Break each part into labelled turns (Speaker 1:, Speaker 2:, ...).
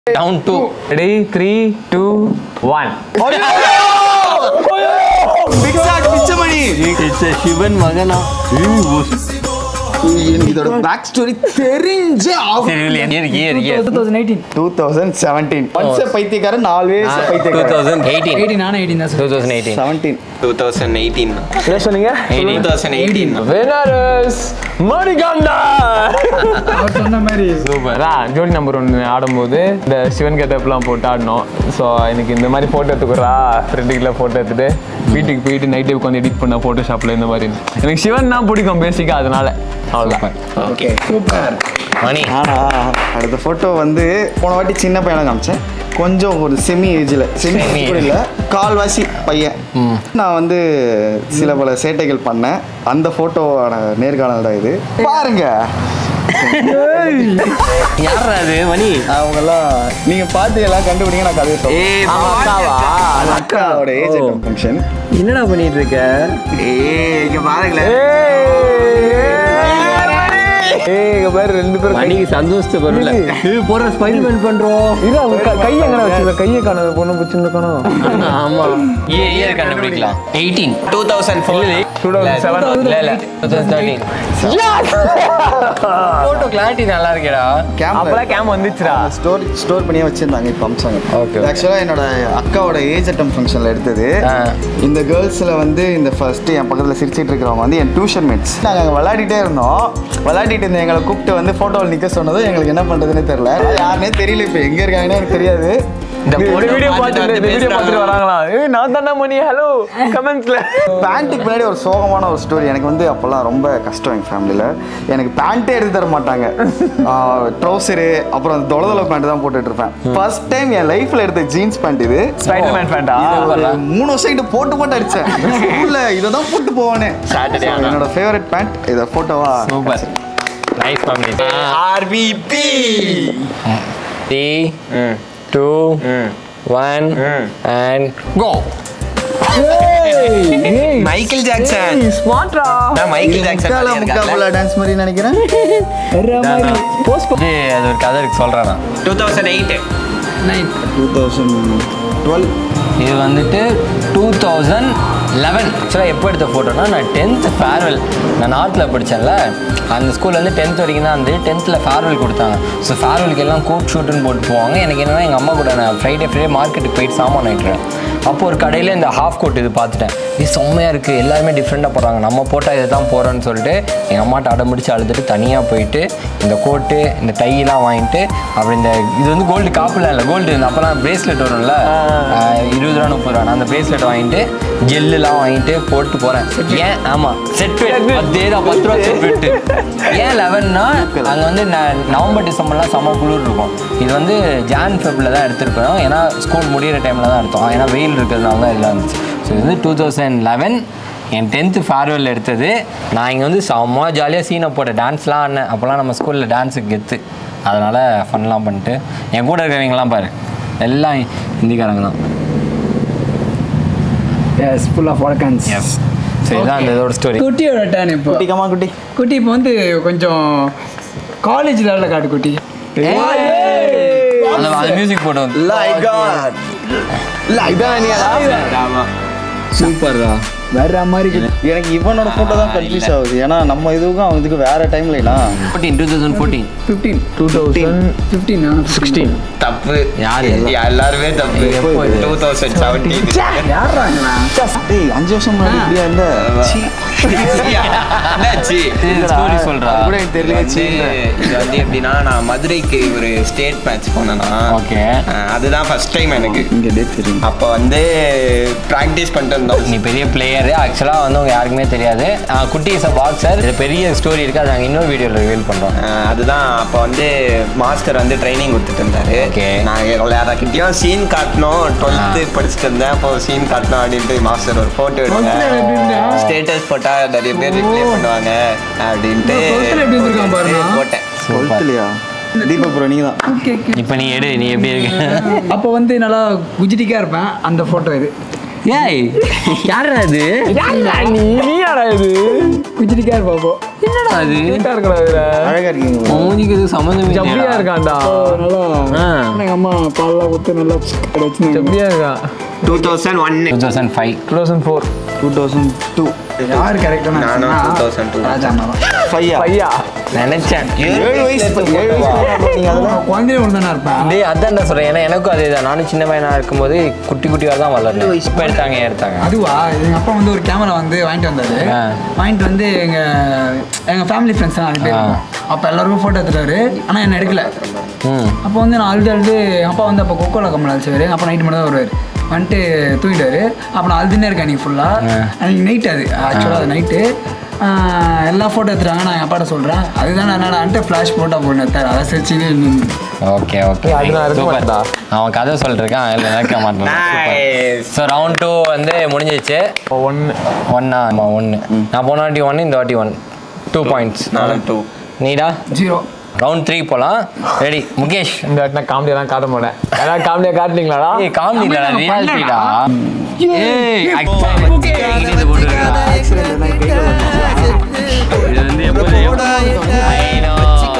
Speaker 1: Down two
Speaker 2: ready three two one
Speaker 1: சிவன் மகனா
Speaker 3: எனக்கு இதோட பேக் ஸ்டோரி தெரிஞ்சே ஆகும்
Speaker 1: சரி இல்லை year year year
Speaker 4: two thousand eighteen
Speaker 3: two thousand seventeen once பைத்தியக்காரன் நாலு வயசு
Speaker 1: டூ
Speaker 3: பைத்தியக்காரன்
Speaker 1: தௌசண்ட் எயிட்டீன்
Speaker 4: எயிட்டீன் நானும் எயிட்டீன் தான்
Speaker 1: two thousand eighteen
Speaker 3: seventeen
Speaker 5: two thousand eighteen
Speaker 2: என்ன சொன்னீங்க
Speaker 5: two thousand eighteen
Speaker 2: winners Manikanda
Speaker 4: அவர் சொன்ன மாதிரி
Speaker 2: சூப்பரா ஜோடி நம்பர் ஒன்று ஆடும்போது இந்த சிவன் கெட்டப்லாம் போட்டு ஆடினோம் ஸோ எனக்கு இந்த மாதிரி ஃபோட்டோ எடுத்துக்கிறா ஃப்ரெண்டுக்குள்ள ஃபோட்டோ எடுத்துட்டு வீட்டுக்கு போயிட்டு நைட்டே உட்காந்து எடிட் பண்ண ஃபோட்டோஷாப்பில் இந்த மாதிரி எனக்கு சிவன் தான் பிடிக்கும் பேசிக்காக அதனால அவ்வளோதான்
Speaker 3: ஓகே
Speaker 4: சூப்பர்
Speaker 1: மணி
Speaker 3: ஆனா அடுத்த ஃபோட்டோ வந்து போன வாட்டி சின்ன பையனை காமிச்சேன் கொஞ்சம் ஒரு செமி ஏஜில் செமி
Speaker 1: Semi
Speaker 3: கூட இல்லை கால்வாசி பையன் நான் வந்து சில பல சேட்டைகள் பண்ணேன் அந்த ஃபோட்டோவான நேர்காணல் தான் இது பாருங்க
Speaker 1: யார் அது மணி
Speaker 3: அவங்கெல்லாம் நீங்க பார்த்து எல்லாம் கண்டுபிடிங்க நான் கதையை சொல்றேன்
Speaker 1: ஏய்
Speaker 2: அக்காவா
Speaker 3: அக்காவோட ஏஜ் ஃபங்க்ஷன்
Speaker 1: என்னடா பண்ணிட்டு இருக்க
Speaker 3: ஏய் இங்க பாருங்களேன்
Speaker 2: ஏய் இங்க பாரு ரெண்டு பேரும் கை-
Speaker 1: மணிக்கு சந்தோஷத்தை பரல போற ஸ்பைடர்மேன் பண்றோம்
Speaker 2: இது அவங்க க- கையை எங்கே வச்சுருக்க கையை காணும் பொண்ணு பிடிச்சிருந்து காணும்
Speaker 1: ஆமா ஏ இயர் கண்டுபிடிக்கலாம் eighteen
Speaker 5: two thousand four
Speaker 2: two thousand seven
Speaker 1: இல்ல இல்ல two thousand thirteen photo clarity நல்லா இருக்கேடா
Speaker 3: கேமரா
Speaker 2: அப்பதான் கேம் வந்துச்சுடா
Speaker 3: ஸ்டோர் ஸ்டோர் பண்ணியே வச்சிருந்தாங்க இப்போ அம்சாங்க
Speaker 1: Okay.
Speaker 3: ஆக்சுவலாக என்னோட அக்காவோட ஏஜ் அட்டம் ஃபங்க்ஷனில் எடுத்தது
Speaker 1: ஆ.
Speaker 3: இந்த கேர்ள்ஸில் வந்து இந்த ஃபர்ஸ்ட் என் பக்கத்தில் சிரிச்சிட்டு இருக்கிறவங்க வந்து என் டியூஷன் மேட்ஸ் நாங்கள் அங்கே விளையாடிட்டே இருந்தோம் விளையாடிட்டு இருந்த எங்களை கூப்பிட்டு வந்து ஃபோட்டோவில் நிற்க சொன்னதும் எங்களுக்கு என்ன பண்ணுறதுன்னு தெரியல யாருனே தெரியல இப்போ எங்கே இருக்காங்கன்னு எனக்கு தெரியாது
Speaker 1: இந்த
Speaker 2: இந்த
Speaker 1: photo
Speaker 2: வீடியோ
Speaker 1: பார்த்துட்டு
Speaker 2: பார்த்துட்டு
Speaker 1: வந்து
Speaker 2: இந்த வீடியோ பார்த்துட்டு
Speaker 1: பேசுறாங்க.
Speaker 2: வராங்களா ஏய் நான் தானே மணி ஹலோ கமெண்ட்ஸ்ல
Speaker 3: பேண்ட்டுக்கு பின்னாடி ஒரு சோகமான ஒரு ஸ்டோரி எனக்கு வந்து அப்போல்லாம் ரொம்ப கஷ்டம் எங்கள் ஃபேமிலியில் எனக்கு பேண்ட்டே எடுத்து தர மாட்டாங்க ட்ரௌசரு அப்புறம் அந்த தொலைதொலை பேண்ட் தான் போட்டுட்டு இருப்பேன் ஃபர்ஸ்ட் டைம் என் லைஃப்பில் எடுத்த ஜீன்ஸ் பேண்ட் இது
Speaker 2: ஸ்பைடர்மேன் ஃபேண்டா
Speaker 3: இது ஒரு மூணு வருஷம் கிட்ட போட்டு போட்டு அடிச்சேன் ஸ்கூல்ல இதை தான் போட்டு போவானே
Speaker 1: Saturday
Speaker 3: So,
Speaker 1: ஆனா.
Speaker 3: என்னோட ஃபேவரட் பேண்ட் இதை போட்டோவா
Speaker 1: super nice family
Speaker 5: RPB
Speaker 1: three two one and go Michael Jackson
Speaker 2: ஸ்மார்ட்ரா
Speaker 1: நான் மைக்கேல் ஜாக்சன்
Speaker 3: முக்கால முக்கா போல டான்ஸ் மாதிரி நினைக்கிறேன்
Speaker 1: போஸ்ட் அது ஒரு கதை இருக்கு சொல்றேன் நான்
Speaker 5: two thousand eight
Speaker 4: nine
Speaker 3: two thousand twelve
Speaker 1: இது வந்துட்டு டூ தௌசண்ட் லெவன் ஆக்சுவலாக எப்போ எடுத்த ஃபோட்டோனா நான் டென்த்து ஃபேர்வெல் நான் நார்த்தில் படித்தேன்ல அந்த ஸ்கூல் வந்து டென்த் வரைக்கும் தான் வந்து டென்த்தில் ஃபேர்வெல் கொடுத்தாங்க ஸோ ஃபேர்வெலுக்கு எல்லாம் கோட் ஷூட்டுன்னு போட்டு போவாங்க எனக்கு என்னன்னா எங்கள் அம்மா கூட நான் ஃப்ரைடே ஃப்ரைடே மார்க்கெட்டுக்கு போயிட்டு சாமான் ஆகிட்டுறேன் அப்போ ஒரு கடையில் இந்த ஹாஃப் கோட் இது பார்த்துட்டேன் இது செம்மையாக இருக்குது எல்லாருமே டிஃப்ரெண்ட்டாக போடுறாங்க நம்ம போட்டால் இதை தான் போகிறோன்னு சொல்லிட்டு எங்கள் அம்மாட்ட அடம் பிடிச்சி அழுதுட்டு தனியாக போயிட்டு இந்த கோட்டு இந்த டையெல்லாம் வாங்கிட்டு அப்புறம் இந்த இது வந்து கோல்டு காப்பில் இல்லை கோல்டு இந்த அப்போலாம் பிரேஸ்லெட் வரும்ல ஆஹ் இருபது ரூபா முப்பது ரூபா நான் அந்த பிரேஸ்லெட் வாங்கிட்டு ஜெல்லுலாம் வாங்கிட்டு போட்டு போகிறேன் ஏன் ஆமாம் செட் அதே தான் பத்து ரூபா செட் ஏன் லெவன்னா அங்கே வந்து ந- நவம்பர் டிசம்பர்லாம் செம்ம குளிர் இருக்கும் இது வந்து ஜான் ஃபெப்ரில் தான் எடுத்திருக்கோம் ஏன்னா ஸ்கூல் முடியிற டைமில் தான் எடுத்தோம் ஏன்னா வெயில் இருக்கிறதுனால தான் இதெல்லாம் இருந்துச்சு ஸோ இது வந்து டூ தௌசண்ட் லெவன் என் டென்த்து ஃபேர்வெல் எடுத்தது நான் இங்கே வந்து செம்ம ஜாலியாக சீனை போட்டேன் டான்ஸ்லாம் ஆடினேன் அப்போல்லாம் நம்ம ஸ்கூலில் டான்ஸுக்கு கெத்து அதனால் ஃபன்லாம் பண்ணிட்டு என் கூட இருக்கிறவங்கலாம் பாரு எல்லாம் ஹிந்திக்காரங்க தான்
Speaker 4: எஸ் ஃபுல் ஆஃப் வழக்கன்ஸ்
Speaker 1: எஸ் ஸோ இதுதான் அந்த இதோட ஸ்டோரி
Speaker 4: குட்டியோட டேன் இப்போ
Speaker 3: குட்டி கமா குட்டி
Speaker 4: குட்டி இப்போ வந்து கொஞ்சம் காலேஜ் லெவலில் காட்டு குட்டி
Speaker 1: அந்த அது மியூசிக் போட்டு வந்து
Speaker 3: லைக் காட்
Speaker 1: சூப்பர் தான்
Speaker 4: வேற மாதிரி குட்டி.
Speaker 3: எனக்கு இவனோட ஃபோட்டோ தான் கன்ஃபியூஸ் ஆகுது ஏன்னா நம்ம இதுக்கும் அவன் இதுக்கு வேற டைம்லனா
Speaker 1: fourteen two thousand fourteen
Speaker 4: 15
Speaker 2: two thousand
Speaker 4: 15 நானும் 16
Speaker 2: சிக்ஸ்டீன்
Speaker 5: தப்பு
Speaker 1: யார் எல்லாம்?
Speaker 5: எல்லாருமே தப்பு
Speaker 1: எப்போ இது?
Speaker 5: டூ தௌசண்ட் செவன்டீன்
Speaker 4: யாராங்கண்ணா
Speaker 3: டேய் அஞ்சு வருஷம் முன்னாடி இப்படியா இல்ல
Speaker 5: என்னாச்சு
Speaker 1: ஸ்டோரி சொல்றா
Speaker 3: அது கூட எனக்கு தெரியல
Speaker 5: வந்து இது வந்து எப்படின்னா நான் மதுரைக்கு ஒரு ஸ்டேட் மேட்ச் போனேன்னா
Speaker 1: ஓகே
Speaker 5: அஹ் அதுதான் ஃபர்ஸ்ட் டைம் எனக்கு
Speaker 3: இங்க டேட் தெரியும்
Speaker 5: அப்போ வந்து ப்ராக்டிஸ் பண்ணிட்டு இருந்தோம்
Speaker 1: நீ பெரிய பிளேயரு ஆக்சுவலாக வந்து உங்க யாருக்குமே தெரியாது ஆஹ் குட்டி இஸ் அ பாக்ஸர் இது பெரிய ஸ்டோரி இருக்கு அது நாங்கள் இன்னொரு வீடியோவில் ரிவீல் பண்ணுறோம்
Speaker 5: அஹ் அதுதான் அப்போ வந்து மாஸ்டர் வந்து ட்ரைனிங் கொடுத்துட்டு இருந்தாரு
Speaker 1: Okay.
Speaker 5: நான் எல்லாருக்கிட்டையும் சீன் காட்டணும் டுவெல்த்து படிச்சுட்டு இருந்தேன் அப்போ சீன் காட்டணும் அப்படின்ட்டு மாஸ்டர் ஒரு ஃபோட்டோ எடுத்தேன் ஸ்டேட்டஸ் போட்டா நிறைய பேர் ரிப்ளை பண்ணுவாங்க அப்படின்ட்டு
Speaker 4: twelfth-ல எப்படி இருந்திருக்கான் பாருங்க.
Speaker 5: போட்டேன்
Speaker 3: டுவெல்த்லையா தீபக் ப்ரோ நீங்க தான்
Speaker 4: ஓகே ஓகே
Speaker 1: இப்போ நீ எடு நீ எப்படி இருக்க
Speaker 4: அப்போ வந்து நல்லா குஜிட்டிக்காக இருப்பேன் அந்த ஃபோட்டோ இது
Speaker 1: ஏய் யாரா அது
Speaker 2: நீ நீ யாரா இது
Speaker 4: குஜிட்டிக்காக இருப்பா அப்போ
Speaker 1: என்னடா அது
Speaker 2: நீட்டா இருக்கடா இதுல
Speaker 3: அழகா இருக்கீங்க
Speaker 1: மூஞ்சிக்கு இது சம்மந்தமே
Speaker 2: ஜப்பியா
Speaker 1: இல்லையாடா.
Speaker 2: இருக்கான்டா
Speaker 4: நல்லா
Speaker 1: ஆ
Speaker 4: எங்கள் அம்மா பால்லாம் ஊற்றி நல்லா வச்சு
Speaker 2: ஜப்பியா இருக்கான்
Speaker 5: டூ தௌசண்ட் ஒன்னு
Speaker 1: two thousand five
Speaker 2: two thousand four
Speaker 3: two thousand two
Speaker 4: யார் கரெக்டான
Speaker 5: நானும் 2002.
Speaker 4: ராஜா அண்ணா தான்
Speaker 3: ஃபையா
Speaker 2: பையா
Speaker 1: நினைச்சேன்
Speaker 3: ஏழு வயசு ஏழு வயசு நீங்க அதெல்லாம்
Speaker 4: குழந்தைய ஒன்று தானே இருப்பேன்
Speaker 1: டேய் அதான் நான் சொல்றேன் ஏன்னா எனக்கும் அதே தான் நானும் சின்ன பையனா இருக்கும்போது குட்டி குட்டியாக தான் வளர்ந்தேன் இப்போ எடுத்தாங்க ஏன் எடுத்தாங்க
Speaker 4: அதுவா எங்கள் அப்பா வந்து ஒரு கேமரா வந்து வாங்கிட்டு வந்தாரு
Speaker 1: ஆ.
Speaker 4: வாங்கிட்டு வந்து எங்கள் எங்கள் ஃபேமிலி ஃப்ரெண்ட்ஸ் தான் அது பேர்
Speaker 1: ஆ.
Speaker 4: அப்போ எல்லாருக்கும் ஃபோட்டோ எடுத்துட்டாரு ஆனால் என்ன எடுக்கல
Speaker 1: ம்
Speaker 4: அப்போ வந்து நான் அழுது அழுது எங்கள் அப்பா வந்து அப்போ கொக்கோலா கம்பெனி அழைச்சவர் அப்போ நைட்டு மட்டும் தான் வருவார் வந்துட்டு தூங்கிட்டாரு அப்போ நான் அழுதுனே இருக்கேன் அன்றைக்கி ஃபுல்லாக அன்றைக்கி நைட் அது ஆக்சுவலாக அது நைட்டு எல்லா ஃபோட்டோ எடுத்துட்டாங்க நான் என் அப்பாட்ட சொல்கிறேன் அதுதான் நான் என்னடான்ட்டு ஃப்ளாஷ் ஃபோட்டோ போட்டு எடுத்தார் அதை சிரிச்சுன்னு
Speaker 1: ஓகே ஓகே
Speaker 2: அது நான் இருக்க மாட்டேன்டா.
Speaker 1: அவன் கதை சொல்லிருக்கான் அதில் நினைக்க மாட்டேன்
Speaker 5: Nice.
Speaker 1: ஸோ ரவுண்ட் டூ வந்து முடிஞ்சிச்சு
Speaker 2: ஒன்று
Speaker 1: ஒன்னா ஆமாம் ஒன்று நான் போன வாட்டி ஒன்று இந்த வாட்டி ஒன் டூ பாயிண்ட்ஸ்
Speaker 5: நானும் டூ
Speaker 1: நீடா
Speaker 4: ஜீரோ
Speaker 1: ரவுண்ட் த்ரீ போகலாம் ரெடி முகேஷ்
Speaker 2: இந்த வாட்டி நான் காமெடியெல்லாம் காட்ட மாட்டேன் ஏதாவது காமெடியாக காட்டுறீங்களாடா
Speaker 1: ஏய் காமெடி இல்லடா
Speaker 4: நாங்க
Speaker 1: ரியாலிட்டிடா
Speaker 4: பண்ணலடா.
Speaker 1: ஏய் actually இது போட்டுருக்கா இது வந்து எப்போது I know.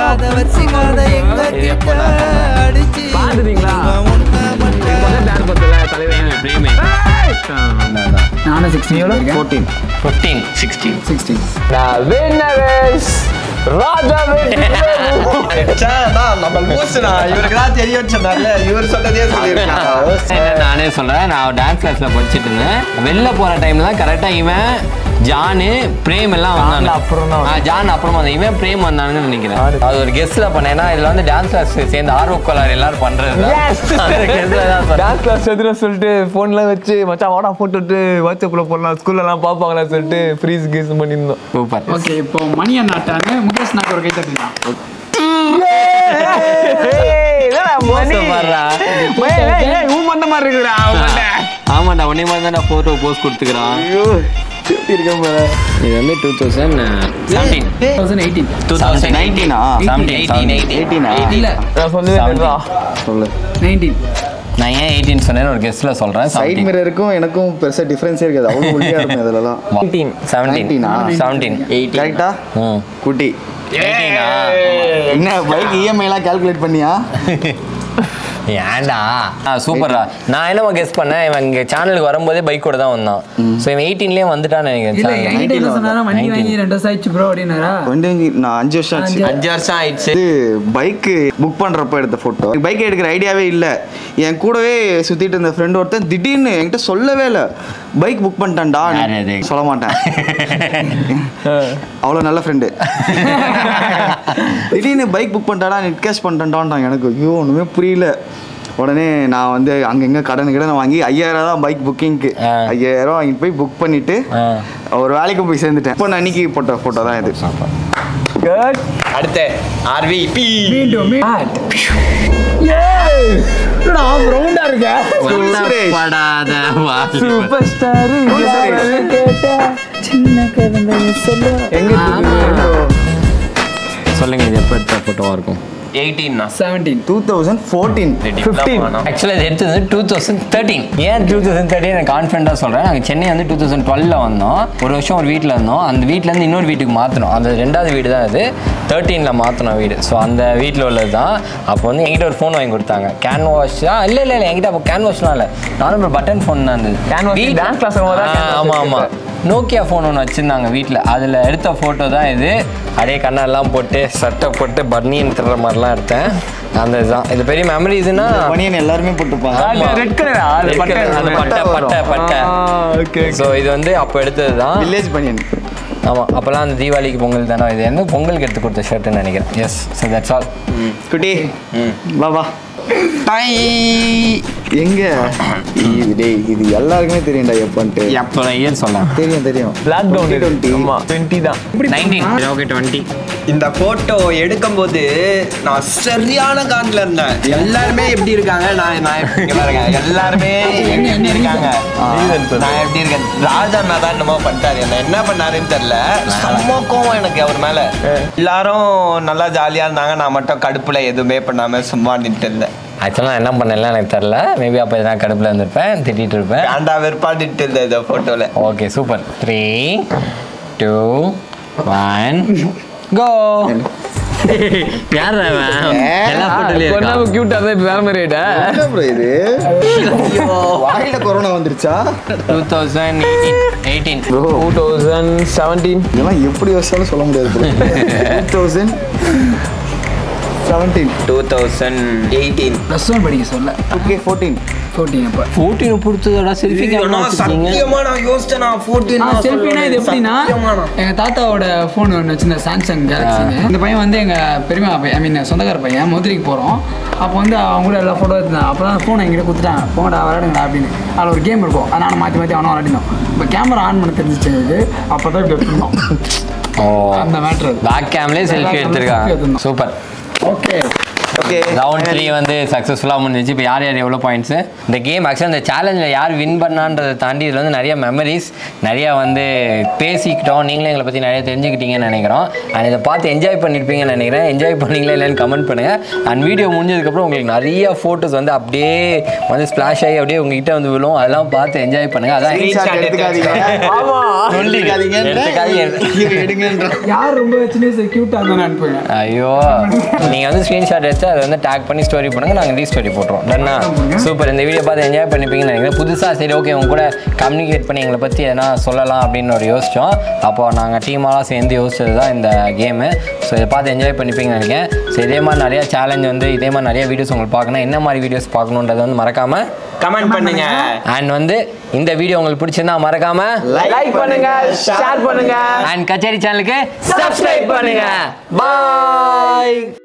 Speaker 1: இது எப்போ
Speaker 2: பார்த்துட்டீங்களா டான்ஸ் பத்தல தலைவர்
Speaker 1: பிரேமே
Speaker 4: நானும் sixteen
Speaker 3: fourteen
Speaker 1: fifteen sixteen
Speaker 4: sixteen
Speaker 2: நான் வின்னரஸ் ராஜா
Speaker 5: நம்ம லூசுனா இவருக்கு தான் தெரியும் சொன்னார்ல இவர் சொன்னதே சொல்லியிருக்காங்க
Speaker 1: நானே சொல்றேன் நான் டான்ஸ் கிளாஸ்ல படிச்சுட்டு இருந்தேன் வெளில போற டைம்ல தான் கரெக்டா இவன் ஜானு பிரேம் எல்லாம் வந்தாங்க
Speaker 2: அப்புறம் தான்
Speaker 1: ஆ, ஜான் அப்புறமா வந்தான் இவன் பிரேம் வந்தானுன்னு நினைக்கிறேன் அது ஒரு கெஸ்ட்ல பண்ணேன் இதுல வந்து டான்ஸ் கிளாஸ் சேர்ந்து ஆர்வ கோளாறு எல்லாரும் பண்றது அந்த கெஸ்ட்ல தான் சொன்னேன்.
Speaker 2: டான்ஸ் கிளாஸ் எதுனா சொல்லிட்டு ஃபோன்லாம் வச்சு மச்சான் வாடா போட்டு விட்டு வாட்ஸ்அப்பில் போடலாம் ஸ்கூல்லலாம் பார்ப்பாங்களா சொல்லிட்டு ஃப்ரீஸ் கீஸ் பண்ணியிருந்தோம்
Speaker 1: சூப்பர்
Speaker 4: ஓகே இப்போ மணி அண்ணாட்டாங்க முகேஷ் நாக்கு ஒரு கை தட்டுலாம்
Speaker 1: மோசமாடுறா.
Speaker 2: பண்ண மாதிரி இருக்குடா
Speaker 1: ஆமாண்டா உன்னை மாதிரி தான் போட்டோ போஸ்ட் கொடுத்துக்கிறான் இது வந்து two thousand seventeen
Speaker 4: thousand eighteen
Speaker 1: two thousand
Speaker 3: நைன்டீனா
Speaker 1: செவன்டீன்
Speaker 3: எயிட்டீனா
Speaker 4: இல்லை
Speaker 2: நான் சொல்லுவேன்
Speaker 3: சொல்லு
Speaker 4: நைன்டீன்
Speaker 1: நான் ஏன் எயிட்டீன் சொன்னேன்னு ஒரு கெஸ்ட்ல சொல்றேன்
Speaker 3: சைட் மிரருக்கும் எனக்கும் பெருசா டிஃபரன்ஸே இருக்காது அவ்வளோ ஒல்லியா இருக்கும் இதுலலாம்
Speaker 2: செவன்டீன்
Speaker 1: செவன்டீன்
Speaker 3: 19 ஆ?
Speaker 1: செவன்டீன்
Speaker 3: கரெக்டா
Speaker 1: ம்
Speaker 3: குட்டி
Speaker 1: எயிட்டீனா
Speaker 3: என்ன பைக் இஎம்ஐலாம் கால்குலேட் பண்ணியா
Speaker 1: ஏன்டா ஆ சூப்பர்ரா நான் என்னமா கெஸ் பண்ணேன் இவன் இங்கே சேனலுக்கு வரும்போதே பைக்கோட தான் வந்தான் ஸோ இவன் எயிட்டீன்லேயே வந்துட்டான்னு
Speaker 4: இல்ல
Speaker 1: நினைக்கிறேன்
Speaker 4: என்கிட்ட என்ன சொன்னாரா வண்டி
Speaker 1: 19.
Speaker 4: வாங்கி ரெண்டு வருஷம் ஆயிடுச்சு ப்ரோ அப்படின்னாரா
Speaker 3: கொஞ்சம் நான் அஞ்சு வருஷம் ஆச்சு
Speaker 5: அஞ்சு வருஷம் ஆயிடுச்சு
Speaker 3: இது பைக்கு புக் பண்ணுறப்ப எடுத்த ஃபோட்டோ பைக் எடுக்கிற ஐடியாவே இல்லை என் கூடவே சுற்றிட்டு இருந்த ஃப்ரெண்ட் ஒருத்தன் திடீர்னு என்கிட்ட சொல்லவே இல்லை பைக் புக் பண்ணிட்டான்டா
Speaker 1: யார் அது?
Speaker 3: சொல்ல மாட்டேன் அவ்வளோ நல்ல ஃப்ரெண்டு திடீர்னு பைக் புக் பண்ணிட்டாடா நெட் கேஷ் பண்ணிட்டான்டான் எனக்கு ஐயோ ஒன்றுமே புரியல உடனே நான் வந்து அங்கங்கே கடன் கடன் வாங்கி ஐயாயிரம் தான் பைக் புக்கிங்க்கு
Speaker 1: ஆ.
Speaker 3: ஐயாயிரம் வாங்கிட்டு போய் புக் பண்ணிட்டு
Speaker 1: ஆ.
Speaker 3: ஒரு வேலைக்கு போய் சேர்ந்துட்டேன் இப்போ நான் அன்னைக்கு போட்ட ஃபோட்டோ தான் இது
Speaker 2: குட்
Speaker 5: அடுத்து ஆர்வி பி
Speaker 4: மீண்டும் ரவுண்டா இருக்க
Speaker 3: சுரேஷ்.
Speaker 1: படாத வாலிபன்.
Speaker 2: சூப்பர் ஸ்டார்
Speaker 4: சின்ன கதை சொல்ல
Speaker 2: எங்க இருக்குது?
Speaker 1: சொல்லுங்க இது எப்போ எடுத்த ஃபோட்டோவாக இருக்கும்
Speaker 5: எயிட்டீன்னா
Speaker 4: செவன்டீன்
Speaker 3: டூ தௌசண்ட் ஃபோர்டீன்
Speaker 2: 15
Speaker 1: ஆக்சுவலாக இது எடுத்தது டூ தௌசண்ட் தேர்ட்டீன் ஏன் டூ தௌசண்ட் தேர்ட்டின் நான் கான்ஃபிடண்ட்டாக சொல்கிறேன் நாங்கள் சென்னை வந்து டூ தௌசண்ட் டுவெல்ல வந்தோம் ஒரு வருஷம் ஒரு வீட்டில் இருந்தோம் அந்த வீட்டிலேருந்து இன்னொரு வீட்டுக்கு மாற்றினோம் அந்த ரெண்டாவது வீடு தான் இது தேர்ட்டீனில் மாற்றினோம் வீடு ஸோ அந்த வீட்டில் உள்ளது தான் அப்போ வந்து என்கிட்ட ஒரு ஃபோன் வாங்கி கொடுத்தாங்க கேன் வாஷா இல்லை இல்லை இல்லை என்கிட்ட அப்போ கேன் வாஷ்லாம் இல்லை நானும் ஒரு பட்டன் ஃபோன் தான் இருந்தது
Speaker 2: Can wash,
Speaker 1: வீட்ல-
Speaker 2: dance class வரும்போது தான் can wash
Speaker 1: ஆமாம் ஆமாம்
Speaker 2: இருக்கு.
Speaker 1: நோக்கியா ஃபோன் ஒன்று வச்சுருந்தாங்க வீட்டில் அதில் எடுத்த ஃபோட்டோ தான் இது அப்படியே கண்ணெல்லாம் போட்டு சட்டை போட்டு பர்னியன் திருற மாதிரிலாம் எடுத்தேன் அந்த இதுதான் இது பெரிய மெமரிஸ்னா
Speaker 3: பனியன் எல்லாருமே போட்டுருப்பாங்க
Speaker 2: அது red colour ஆ? அது
Speaker 1: Red
Speaker 2: பட்டை
Speaker 1: colour, அது
Speaker 2: வரும்.
Speaker 1: பட்டை, பட்டை, பட்டை.
Speaker 2: ஆ, okay, okay.
Speaker 1: ஸோ இது வந்து அப்போ எடுத்தது தான்
Speaker 3: வில்லேஜ் பனியன்
Speaker 1: ஆமாம் அப்போல்லாம் அந்த தீபாவளிக்கு பொங்கல் தானே இது வந்து பொங்கலுக்கு எடுத்து கொடுத்த ஷர்ட்டுன்னு நினைக்கிறேன் எஸ் ஸோ தட்ஸ் ஆல்
Speaker 3: குட்டி வா வா எங்க இது டேய் இது எல்லாருக்குமே தெரியும்டா எப்பன்ட்டு
Speaker 1: எப்போ இயர் சொல்லலாம்
Speaker 3: தெரியும் தெரியும்
Speaker 2: Lockdown இது.
Speaker 3: 2020.
Speaker 2: ஆமா, 20 தான்
Speaker 1: நைன்டீன் ஓகே டுவெண்ட்டி
Speaker 5: இந்த போட்டோ எடுக்கும்போது நான் சரியான காண்டில் இருந்தேன் எல்லாருமே எப்படி இருக்காங்க நான் நான் எப்படி இங்க பாருங்க எல்லாருமே எப்படி இருக்காங்க நான் எப்படி இருக்கேன் ராஜா அண்ணா தான் என்னமோ பண்ணிட்டாரு என்ன என்ன பண்ணாருன்னு தெரியல செம்ம கோவம் எனக்கு அவர் மேல எல்லாரும் நல்லா ஜாலியா இருந்தாங்க நான் மட்டும் கடுப்புல எதுவுமே பண்ணாம சும்மா நின்று இருந்தேன்
Speaker 1: ஆக்சுவலாக என்ன பண்ணல எனக்கு தெரில மேபி அப்போ நான் கடுப்பில் இருந்திருப்பேன் திட்டிட்டு இருப்பேன்
Speaker 5: வேண்டா வெறுப்பா நின்று இருந்தேன் இந்த போட்டோல
Speaker 1: okay super three two one go யார் எல்லா போட்டோலயும்
Speaker 2: கொரோனா
Speaker 1: இருக்கா
Speaker 2: கியூட்டா தான் இப்போ வேற மாதிரி ஆயிட்டா
Speaker 3: என்ன bro இது வாயில கொரோனா வந்துருச்சா
Speaker 1: two thousand eighteen
Speaker 3: bro
Speaker 2: two thousand seventeen
Speaker 3: இதெல்லாம் எப்படி வச்சாலும் சொல்ல முடியாது two thousand seventeen
Speaker 5: two thousand eighteen
Speaker 4: plus one படிக்க சொல்ல
Speaker 3: ஓகே ஃபோர்டீன்
Speaker 4: ஃபோர்டீன் அப்போ
Speaker 1: ஃபோர்டீன் பிடிச்சதோட செல்ஃபி கேமரா வச்சிருக்கீங்க
Speaker 5: சத்தியமா நான் யோசிச்சேன் நான் ஃபோர்டீன்
Speaker 4: ஆ செல்ஃபினா இது எப்படின்னா எங்கள் தாத்தாவோட ஃபோன் ஒன்று வச்சிருந்தேன் சாம்சங் கேலக்ஸின்னு இந்த பையன் வந்து எங்கள் பெரியமா பையன் ஐ மீன் சொந்தக்கார பையன் மதுரைக்கு போகிறோம் அப்போ வந்து அவங்க கூட எல்லா ஃபோட்டோ எடுத்தான் அப்போ தான் ஃபோனை எங்கிட்ட கொடுத்துட்டாங்க போங்கடா விளையாடுங்கடா அப்படின்னு அதில் ஒரு கேம் இருக்கும் அதை நான் மாற்றி மாற்றி அவனும் விளையாடினோம் இப்போ கேமரா ஆன் பண்ண தெரிஞ்சிச்சு எனக்கு அப்போ தான் இப்படி எடுத்துருந்தோம்
Speaker 1: ஓ
Speaker 4: அந்த மேட்ரு
Speaker 1: பேக் கேம்லேயே செல்ஃபி
Speaker 4: Back camல selfie
Speaker 1: எடுத்திருக்காங்க
Speaker 4: எடுத்திருந்தோம்.
Speaker 1: Super
Speaker 4: okay
Speaker 3: okay
Speaker 1: round three வந்து சக்ஸஸ்ஃபுல்லாக முடிஞ்சிச்சு இப்போ யார் யார் எவ்வளோ பாயிண்ட்ஸு இந்த கேம் ஆக்சுவலாக இந்த சேலஞ்சில் யார் வின் பண்ணான்றதை தாண்டி இதில் வந்து நிறைய மெமரிஸ் நிறைய வந்து பேசிக்கிட்டோம் நீங்களும் எங்களை பற்றி நிறைய தெரிஞ்சுக்கிட்டீங்கன்னு நினைக்கிறோம் அண்ட் இதை பார்த்து என்ஜாய் பண்ணியிருப்பீங்கன்னு நினைக்கிறேன் என்ஜாய் பண்ணீங்களா இல்லைன்னு கமெண்ட் பண்ணுங்கள் அண்ட் வீடியோ முடிஞ்சதுக்கப்புறம் உங்களுக்கு நிறைய ஃபோட்டோஸ் வந்து அப்படியே வந்து ஸ்ப்ளாஷ் ஆகி அப்படியே உங்ககிட்ட வந்து விழும் அதெல்லாம் பார்த்து என்ஜாய் பண்ணுங்கள் அதான்
Speaker 3: Screenshot எடுத்துக்காதீங்க
Speaker 1: எடுத்துக்காதீங்க.
Speaker 3: எடுங்கன்ற
Speaker 4: யார் ரொம்ப சின்ன வயசு க்யூட்டாக இருந்தாலும் அனுப்புங்க
Speaker 1: ஐயோ நீங்க வந்து ஸ்க்ரீன்ஷாட் எடுத்து அதை வந்து டேக் பண்ணி ஸ்டோரி பண்ணுங்க நாங்க ரீ ஸ்டோரி போட்டுருவோம் டன்னா சூப்பர் இந்த வீடியோ பார்த்து என்ஜாய் பண்ணிப்பீங்கன்னு நினைக்கிறேன் புதுசா சரி ஓகே உங்க கூட கம்யூனிகேட் பண்ணி எங்களை பத்தி எதனா சொல்லலாம் அப்படின்னு ஒரு யோசிச்சோம் அப்போ நாங்க டீமாலாம் சேர்ந்து யோசிச்சது தான் இந்த கேமு ஸோ இதை பார்த்து என்ஜாய் பண்ணிப்பீங்கன்னு நினைக்கிறேன் ஸோ இதே மாதிரி நிறைய சேலஞ்ச் வந்து இதே மாதிரி நிறைய வீடியோஸ் உங்களுக்கு பார்க்கணும் என்ன மாதிரி வீடியோஸ் பார்க்கணுன்றதை வந்து மறக்காம
Speaker 5: கமெண்ட் பண்ணுங்க
Speaker 1: அண்ட் வந்து இந்த வீடியோ உங்களுக்கு பிடிச்சிருந்தா மறக்காம
Speaker 2: லைக் பண்ணுங்க ஷேர் பண்ணுங்க
Speaker 1: அண்ட் கச்சேரி சேனலுக்கு சப்ஸ்கிரைப் பண்ணுங்க பாய்